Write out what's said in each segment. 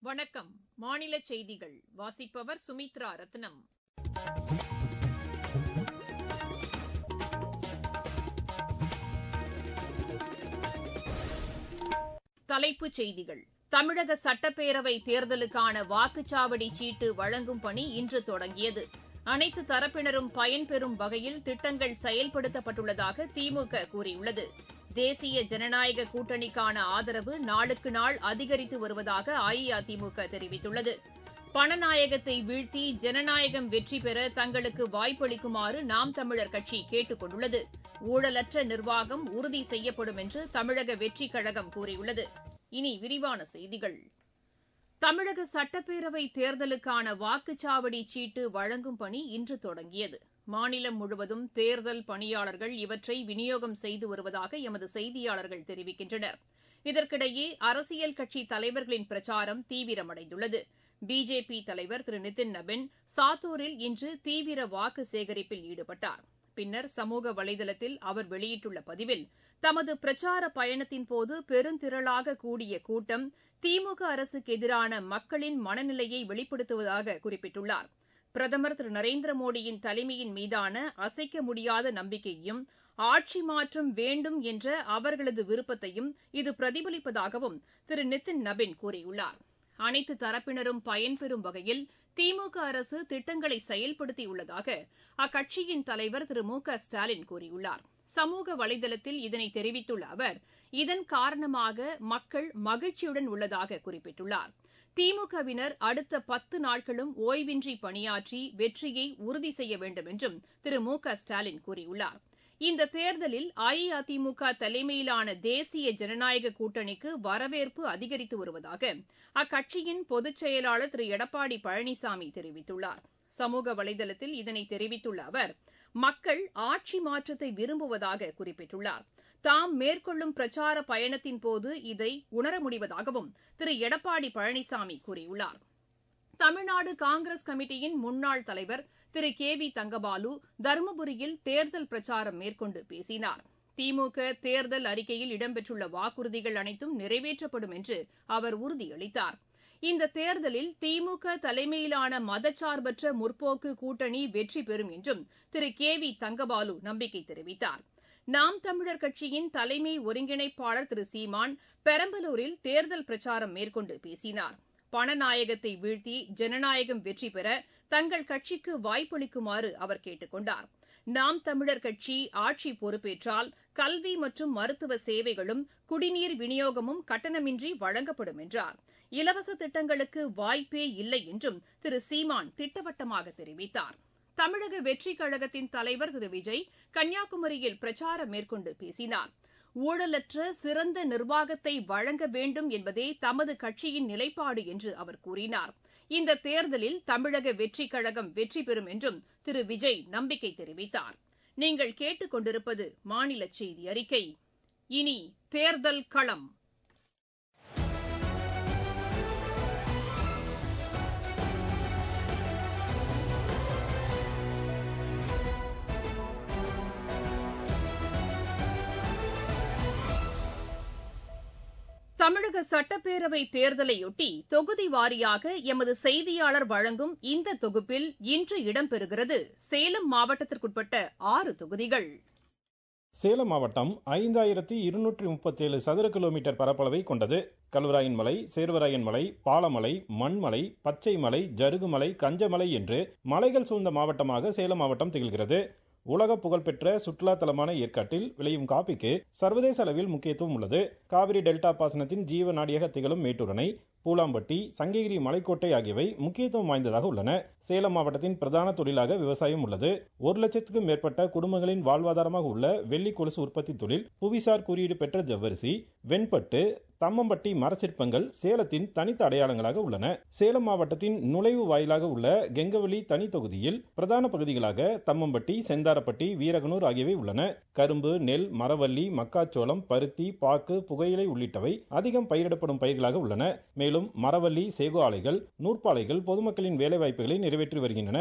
வணக்கம் மாநில செய்திகள் வாசிப்பவர் சுமித்ரா ரத்னம் தலைப்புச் செய்திகள் தமிழக சட்டப்பேரவை தேர்தலுக்கான வாக்குச்சாவடி சீட்டு வழங்கும் பணி இன்று தொடங்கியது அனைத்து தரப்பினரும் பயன்பெறும் வகையில் திட்டங்கள் செயல்படுத்தப்பட்டுள்ளதாக திமுக கூறியுள்ளது தேசிய ஜனநாயக கூட்டணிக்கான ஆதரவு நாளுக்கு நாள் அதிகரித்து வருவதாக அஇஅதிமுக தெரிவித்துள்ளது பணநாயகத்தை வீழ்த்தி ஜனநாயகம் வெற்றி பெற தங்களுக்கு வாய்ப்பளிக்குமாறு நாம் தமிழர் கட்சி கேட்டுக் கொண்டுள்ளது ஊழலற்ற நிர்வாகம் உறுதி செய்யப்படும் என்று தமிழக வெற்றிக் கழகம் கூறியுள்ளது இனி விரிவான செய்திகள் தமிழக சட்டப்பேரவை தேர்தலுக்கான வாக்குச்சாவடி சீட்டு வழங்கும் பணி இன்று தொடங்கியது மாநிலம் முழுவதும் தேர்தல் பணியாளர்கள் இவற்றை விநியோகம் செய்து வருவதாக எமது செய்தியாளர்கள் தெரிவிக்கின்றனர் இதற்கிடையே அரசியல் கட்சி தலைவர்களின் பிரச்சாரம் தீவிரமடைந்துள்ளது பிஜேபி தலைவர் திரு நிதின் நபின் சாத்தூரில் இன்று தீவிர வாக்கு சேகரிப்பில் ஈடுபட்டார் பின்னர் சமூக வலைதளத்தில் அவர் வெளியிட்டுள்ள பதிவில் தமது பிரச்சார பயணத்தின்போது பெருந்திரளாக கூடிய கூட்டம் திமுக அரசுக்கு எதிரான மக்களின் மனநிலையை வெளிப்படுத்துவதாக குறிப்பிட்டுள்ளார் பிரதமர் திரு நரேந்திர மோடியின் தலைமையின் மீதான அசைக்க முடியாத நம்பிக்கையையும் ஆட்சி மாற்றம் வேண்டும் என்ற அவர்களது விருப்பத்தையும் இது பிரதிபலிப்பதாகவும் திரு நிதின் நபின் கூறியுள்ளார் அனைத்து தரப்பினரும் பயன்பெறும் வகையில் திமுக அரசு திட்டங்களை செயல்படுத்தியுள்ளதாக அக்கட்சியின் தலைவர் திரு மு க ஸ்டாலின் கூறியுள்ளார் சமூக வலைதளத்தில் இதனை தெரிவித்துள்ள அவர் இதன் காரணமாக மக்கள் மகிழ்ச்சியுடன் உள்ளதாக குறிப்பிட்டுள்ளார் திமுகவினர் அடுத்த பத்து நாட்களும் ஓய்வின்றி பணியாற்றி வெற்றியை உறுதி செய்ய வேண்டும் என்றும் திரு மு க ஸ்டாலின் கூறியுள்ளார் இந்த தேர்தலில் அஇஅதிமுக தலைமையிலான தேசிய ஜனநாயக கூட்டணிக்கு வரவேற்பு அதிகரித்து வருவதாக அக்கட்சியின் பொதுச் செயலாளர் திரு எடப்பாடி பழனிசாமி தெரிவித்துள்ளார் சமூக வலைதளத்தில் இதனை தெரிவித்துள்ள அவர் மக்கள் ஆட்சி மாற்றத்தை விரும்புவதாக குறிப்பிட்டுள்ளார் தாம் மேற்கொள்ளும் பிரச்சார பயணத்தின்போது இதை உணர முடிவதாகவும் திரு எடப்பாடி பழனிசாமி கூறியுள்ளார் தமிழ்நாடு காங்கிரஸ் கமிட்டியின் முன்னாள் தலைவர் திரு கே வி தங்கபாலு தருமபுரியில் தேர்தல் பிரச்சாரம் மேற்கொண்டு பேசினார் திமுக தேர்தல் அறிக்கையில் இடம்பெற்றுள்ள வாக்குறுதிகள் அனைத்தும் நிறைவேற்றப்படும் என்று அவர் உறுதியளித்தார் இந்த தேர்தலில் திமுக தலைமையிலான மதச்சார்பற்ற முற்போக்கு கூட்டணி வெற்றி பெறும் என்றும் திரு கே வி தங்கபாலு நம்பிக்கை தெரிவித்தார் நாம் தமிழர் கட்சியின் தலைமை ஒருங்கிணைப்பாளர் திரு சீமான் பெரம்பலூரில் தேர்தல் பிரச்சாரம் மேற்கொண்டு பேசினார் பணநாயகத்தை வீழ்த்தி ஜனநாயகம் வெற்றி பெற தங்கள் கட்சிக்கு வாய்ப்பளிக்குமாறு அவர் கேட்டுக் கொண்டார் நாம் தமிழர் கட்சி ஆட்சி பொறுப்பேற்றால் கல்வி மற்றும் மருத்துவ சேவைகளும் குடிநீர் விநியோகமும் கட்டணமின்றி வழங்கப்படும் என்றார் இலவச திட்டங்களுக்கு வாய்ப்பே இல்லை என்றும் திரு சீமான் திட்டவட்டமாக தெரிவித்தார் தமிழக வெற்றிக் கழகத்தின் தலைவர் திரு விஜய் கன்னியாகுமரியில் பிரச்சாரம் மேற்கொண்டு பேசினார் ஊழலற்ற சிறந்த நிர்வாகத்தை வழங்க வேண்டும் என்பதே தமது கட்சியின் நிலைப்பாடு என்று அவர் கூறினார் இந்த தேர்தலில் தமிழக வெற்றிக் கழகம் வெற்றி பெறும் என்றும் திரு விஜய் நம்பிக்கை தெரிவித்தார் நீங்கள் கேட்டுக் கொண்டிருப்பது மாநில செய்தி அறிக்கை இனி தேர்தல் களம் தமிழக சட்டப்பேரவை தேர்தலையொட்டி தொகுதி வாரியாக எமது செய்தியாளர் வழங்கும் இந்த தொகுப்பில் இன்று இடம்பெறுகிறது சேலம் மாவட்டத்திற்குட்பட்ட ஆறு தொகுதிகள் சேலம் மாவட்டம் ஐந்தாயிரத்தி இருநூற்றி முப்பத்தேழு சதுர கிலோமீட்டர் பரப்பளவை கொண்டது கல்வராயன் மலை சேர்வராயன் மலை பாலமலை மண்மலை பச்சை மலை ஜருகுமலை கஞ்சமலை என்று மலைகள் சூழ்ந்த மாவட்டமாக சேலம் மாவட்டம் திகழ்கிறது உலக புகழ்பெற்ற சுற்றுலா தலமான ஏற்காட்டில் விளையும் காபிக்கு சர்வதேச அளவில் முக்கியத்துவம் உள்ளது காவிரி டெல்டா பாசனத்தின் ஜீவ நாடியாக திகழும் மேட்டூரணை பூலாம்பட்டி சங்ககிரி மலைக்கோட்டை ஆகியவை முக்கியத்துவம் வாய்ந்ததாக உள்ளன சேலம் மாவட்டத்தின் பிரதான தொழிலாக விவசாயம் உள்ளது ஒரு லட்சத்துக்கும் மேற்பட்ட குடும்பங்களின் வாழ்வாதாரமாக உள்ள வெள்ளி கொலுசு உற்பத்தி தொழில் புவிசார் குறியீடு பெற்ற ஜவ்வரிசி வெண்பட்டு தம்மம்பட்டி மரச்சிற்பங்கள் சேலத்தின் தனித்த அடையாளங்களாக உள்ளன சேலம் மாவட்டத்தின் நுழைவு வாயிலாக உள்ள கெங்கவெளி தனி தொகுதியில் பிரதான பகுதிகளாக தம்மம்பட்டி செந்தாரப்பட்டி வீரகனூர் ஆகியவை உள்ளன கரும்பு நெல் மரவள்ளி மக்காச்சோளம் பருத்தி பாக்கு புகையிலை உள்ளிட்டவை அதிகம் பயிரிடப்படும் பயிர்களாக உள்ளன மேலும் மரவள்ளி சேகோ ஆலைகள் நூற்பாலைகள் பொதுமக்களின் வேலைவாய்ப்புகளை நிறைவேற்றி வருகின்றன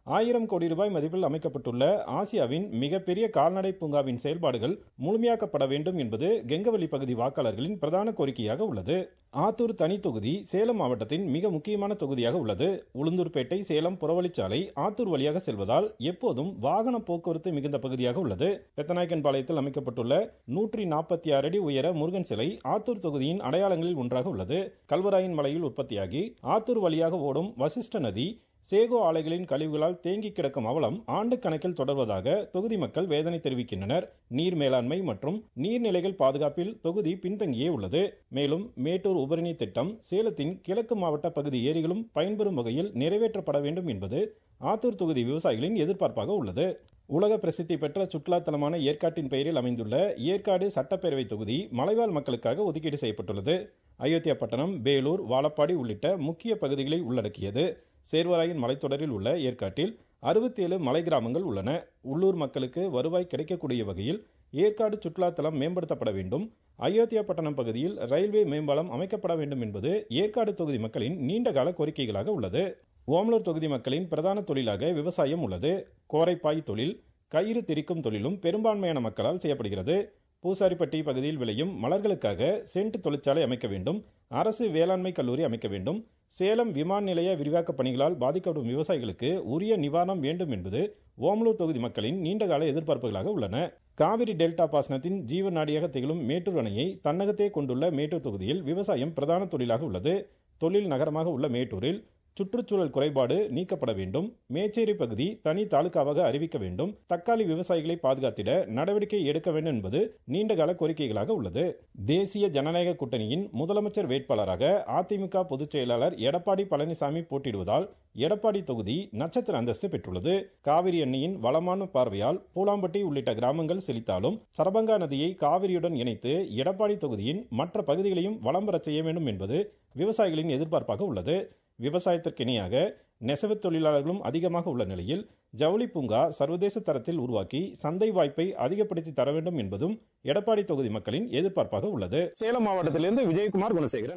ஆயிரம் கோடி ரூபாய் மதிப்பில் அமைக்கப்பட்டுள்ள ஆசியாவின் மிகப்பெரிய கால்நடை பூங்காவின் செயல்பாடுகள் முழுமையாக்கப்பட வேண்டும் என்பது கெங்கவல்லி பகுதி வாக்காளர்களின் பிரதான கோரிக்கையாக உள்ளது ஆத்தூர் தனி தொகுதி சேலம் மாவட்டத்தின் மிக முக்கியமான தொகுதியாக உள்ளது உளுந்தூர்பேட்டை சேலம் புறவழிச்சாலை ஆத்தூர் வழியாக செல்வதால் எப்போதும் வாகன போக்குவரத்து மிகுந்த பகுதியாக உள்ளது பெத்தநாயக்கன்பாளையத்தில் அமைக்கப்பட்டுள்ள நூற்றி நாற்பத்தி ஆறு அடி உயர முருகன் சிலை ஆத்தூர் தொகுதியின் அடையாளங்களில் ஒன்றாக உள்ளது கல்வராயன் மலையில் உற்பத்தியாகி ஆத்தூர் வழியாக ஓடும் வசிஷ்ட நதி சேகோ ஆலைகளின் கழிவுகளால் தேங்கி கிடக்கும் அவலம் ஆண்டு கணக்கில் தொடர்வதாக தொகுதி மக்கள் வேதனை தெரிவிக்கின்றனர் நீர் மேலாண்மை மற்றும் நீர்நிலைகள் பாதுகாப்பில் தொகுதி பின்தங்கியே உள்ளது மேலும் மேட்டூர் உபரிநீ திட்டம் சேலத்தின் கிழக்கு மாவட்ட பகுதி ஏரிகளும் பயன்பெறும் வகையில் நிறைவேற்றப்பட வேண்டும் என்பது ஆத்தூர் தொகுதி விவசாயிகளின் எதிர்பார்ப்பாக உள்ளது உலக பிரசித்தி பெற்ற சுற்றுலா தலமான ஏற்காட்டின் பெயரில் அமைந்துள்ள ஏற்காடு சட்டப்பேரவை தொகுதி மலைவாழ் மக்களுக்காக ஒதுக்கீடு செய்யப்பட்டுள்ளது அயோத்தியாப்பட்டினம் வேலூர் வாழப்பாடி உள்ளிட்ட முக்கிய பகுதிகளை உள்ளடக்கியது சேர்வராயன் மலைத்தொடரில் உள்ள ஏற்காட்டில் அறுபத்தி ஏழு மலை கிராமங்கள் உள்ளன உள்ளூர் மக்களுக்கு வருவாய் கிடைக்கக்கூடிய வகையில் ஏற்காடு சுற்றுலாத்தலம் மேம்படுத்தப்பட வேண்டும் அயோத்தியாப்பட்டினம் பகுதியில் ரயில்வே மேம்பாலம் அமைக்கப்பட வேண்டும் என்பது ஏற்காடு தொகுதி மக்களின் நீண்டகால கோரிக்கைகளாக உள்ளது ஓமலூர் தொகுதி மக்களின் பிரதான தொழிலாக விவசாயம் உள்ளது கோரைப்பாய் தொழில் கயிறு திரிக்கும் தொழிலும் பெரும்பான்மையான மக்களால் செய்யப்படுகிறது பூசாரிப்பட்டி பகுதியில் விளையும் மலர்களுக்காக சென்ட் தொழிற்சாலை அமைக்க வேண்டும் அரசு வேளாண்மை கல்லூரி அமைக்க வேண்டும் சேலம் விமான நிலைய விரிவாக்க பணிகளால் பாதிக்கப்படும் விவசாயிகளுக்கு உரிய நிவாரணம் வேண்டும் என்பது ஓமலூர் தொகுதி மக்களின் நீண்டகால எதிர்பார்ப்புகளாக உள்ளன காவிரி டெல்டா பாசனத்தின் ஜீவ நாடியாக திகழும் மேட்டூர் அணையை தன்னகத்தே கொண்டுள்ள மேட்டூர் தொகுதியில் விவசாயம் பிரதான தொழிலாக உள்ளது தொழில் நகரமாக உள்ள மேட்டூரில் சுற்றுச்சூழல் குறைபாடு நீக்கப்பட வேண்டும் மேச்சேரி பகுதி தனி தாலுகாவாக அறிவிக்க வேண்டும் தக்காளி விவசாயிகளை பாதுகாத்திட நடவடிக்கை எடுக்க வேண்டும் என்பது நீண்டகால கோரிக்கைகளாக உள்ளது தேசிய ஜனநாயக கூட்டணியின் முதலமைச்சர் வேட்பாளராக அதிமுக பொதுச் செயலாளர் எடப்பாடி பழனிசாமி போட்டியிடுவதால் எடப்பாடி தொகுதி நட்சத்திர அந்தஸ்து பெற்றுள்ளது காவிரி அன்னையின் வளமான பார்வையால் பூலாம்பட்டி உள்ளிட்ட கிராமங்கள் செழித்தாலும் சரபங்கா நதியை காவிரியுடன் இணைத்து எடப்பாடி தொகுதியின் மற்ற பகுதிகளையும் வளம் பெறச் செய்ய வேண்டும் என்பது விவசாயிகளின் எதிர்பார்ப்பாக உள்ளது விவசாயத்திற்கு இணையாக நெசவு தொழிலாளர்களும் அதிகமாக உள்ள நிலையில் ஜவுளி பூங்கா சர்வதேச தரத்தில் உருவாக்கி சந்தை வாய்ப்பை அதிகப்படுத்தி தர வேண்டும் என்பதும் எடப்பாடி தொகுதி மக்களின் எதிர்பார்ப்பாக உள்ளது சேலம் மாவட்டத்திலிருந்து விஜயகுமார் குணசேகரன்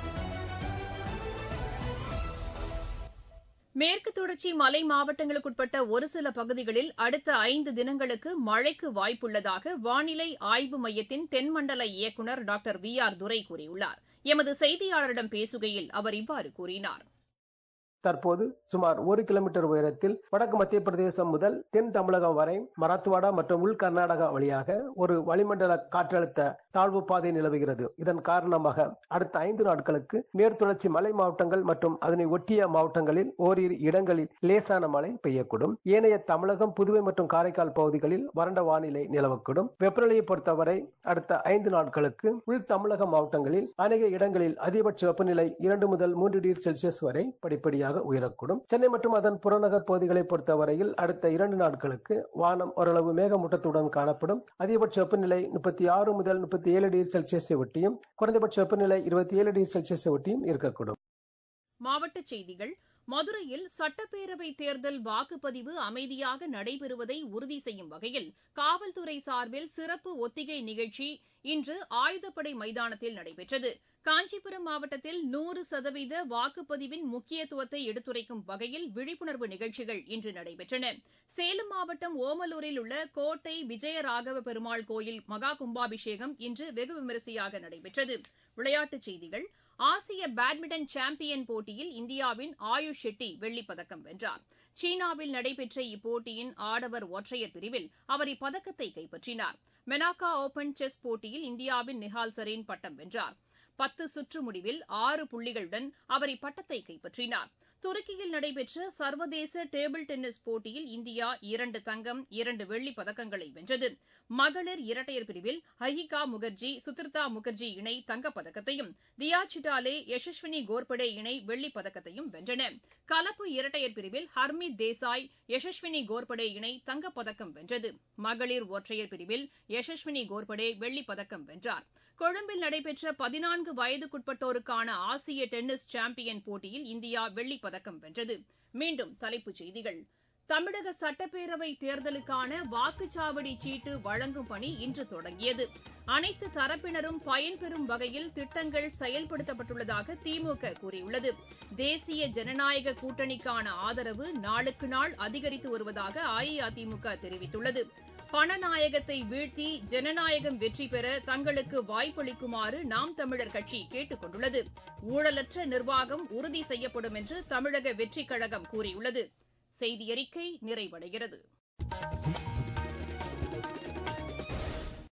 மேற்கு தொடர்ச்சி மலை மாவட்டங்களுக்குட்பட்ட ஒரு சில பகுதிகளில் அடுத்த ஐந்து தினங்களுக்கு மழைக்கு வாய்ப்புள்ளதாக வானிலை ஆய்வு மையத்தின் தென்மண்டல இயக்குநர் டாக்டர் வி ஆர் துரை கூறியுள்ளார் எமது செய்தியாளரிடம் பேசுகையில் அவர் இவ்வாறு கூறினார் தற்போது சுமார் ஒரு கிலோமீட்டர் உயரத்தில் வடக்கு மத்திய பிரதேசம் முதல் தென் தமிழகம் வரை மராத்வாடா மற்றும் உள் கர்நாடகா வழியாக ஒரு வளிமண்டல காற்றழுத்த தாழ்வு பாதை நிலவுகிறது இதன் காரணமாக அடுத்த ஐந்து நாட்களுக்கு மேற்தொடர்ச்சி மலை மாவட்டங்கள் மற்றும் அதனை ஒட்டிய மாவட்டங்களில் ஓரிரு இடங்களில் லேசான மழை பெய்யக்கூடும் ஏனைய தமிழகம் புதுவை மற்றும் காரைக்கால் பகுதிகளில் வறண்ட வானிலை நிலவக்கூடும் வெப்பநிலையை பொறுத்தவரை அடுத்த ஐந்து நாட்களுக்கு உள் தமிழக மாவட்டங்களில் அநேக இடங்களில் அதிகபட்ச வெப்பநிலை இரண்டு முதல் மூன்று டிகிரி செல்சியஸ் வரை படிப்படியாக படிப்படியாக உயரக்கூடும் சென்னை மற்றும் அதன் புறநகர் பகுதிகளை பொறுத்தவரையில் அடுத்த இரண்டு நாட்களுக்கு வானம் ஓரளவு மேகமூட்டத்துடன் காணப்படும் அதிகபட்ச வெப்பநிலை முப்பத்தி ஆறு முதல் முப்பத்தி ஏழு டிகிரி செல்சியஸை ஒட்டியும் குறைந்தபட்ச வெப்பநிலை இருபத்தி ஏழு டிகிரி செல்சியஸை ஒட்டியும் இருக்கக்கூடும் மாவட்டச் செய்திகள் மதுரையில் சட்டப்பேரவை தேர்தல் வாக்குப்பதிவு அமைதியாக நடைபெறுவதை உறுதி செய்யும் வகையில் காவல்துறை சார்பில் சிறப்பு ஒத்திகை நிகழ்ச்சி இன்று ஆயுதப்படை மைதானத்தில் நடைபெற்றது காஞ்சிபுரம் மாவட்டத்தில் நூறு சதவீத வாக்குப்பதிவின் முக்கியத்துவத்தை எடுத்துரைக்கும் வகையில் விழிப்புணர்வு நிகழ்ச்சிகள் இன்று நடைபெற்றன சேலம் மாவட்டம் ஓமலூரில் உள்ள கோட்டை விஜயராகவ பெருமாள் கோயில் மகா கும்பாபிஷேகம் இன்று வெகு விமரிசையாக நடைபெற்றது விளையாட்டுச் செய்திகள் ஆசிய பேட்மிண்டன் சாம்பியன் போட்டியில் இந்தியாவின் ஆயுஷ் ஷெட்டி வெள்ளிப்பதக்கம் வென்றார் சீனாவில் நடைபெற்ற இப்போட்டியின் ஆடவர் ஒற்றையர் பிரிவில் அவர் இப்பதக்கத்தை கைப்பற்றினார் மெனாக்கா ஓபன் செஸ் போட்டியில் இந்தியாவின் நிஹால் சரீன் பட்டம் வென்றார் பத்து சுற்று முடிவில் ஆறு புள்ளிகளுடன் அவர் இப்பட்டத்தை கைப்பற்றினார் துருக்கியில் நடைபெற்ற சர்வதேச டேபிள் டென்னிஸ் போட்டியில் இந்தியா இரண்டு தங்கம் இரண்டு வெள்ளிப் பதக்கங்களை வென்றது மகளிர் இரட்டையர் பிரிவில் ஹயிகா முகர்ஜி சுத்ரிதா முகர்ஜி இணை தங்கப்பதக்கத்தையும் தியா சிட்டாலே யசஸ்வினி கோர்படே இணை வெள்ளிப் பதக்கத்தையும் வென்றன கலப்பு இரட்டையர் பிரிவில் ஹர்மித் தேசாய் யசஸ்வினி கோர்படே இணை தங்கப்பதக்கம் வென்றது மகளிர் ஒற்றையர் பிரிவில் யசஸ்வினி கோர்படே வெள்ளிப் பதக்கம் வென்றார் கொழும்பில் நடைபெற்ற பதினான்கு வயதுக்குட்பட்டோருக்கான ஆசிய டென்னிஸ் சாம்பியன் போட்டியில் இந்தியா வெள்ளிப் பதக்கம் வென்றது மீண்டும் தலைப்புச் செய்திகள் தமிழக சட்டப்பேரவை தேர்தலுக்கான வாக்குச்சாவடி சீட்டு வழங்கும் பணி இன்று தொடங்கியது அனைத்து தரப்பினரும் பயன்பெறும் வகையில் திட்டங்கள் செயல்படுத்தப்பட்டுள்ளதாக திமுக கூறியுள்ளது தேசிய ஜனநாயக கூட்டணிக்கான ஆதரவு நாளுக்கு நாள் அதிகரித்து வருவதாக அஇஅதிமுக தெரிவித்துள்ளது பணநாயகத்தை வீழ்த்தி ஜனநாயகம் வெற்றி பெற தங்களுக்கு வாய்ப்பளிக்குமாறு நாம் தமிழர் கட்சி கேட்டுக் கொண்டுள்ளது ஊழலற்ற நிர்வாகம் உறுதி செய்யப்படும் என்று தமிழக வெற்றிக் கழகம் கூறியுள்ளது செய்தியறிக்கை நிறைவடைகிறது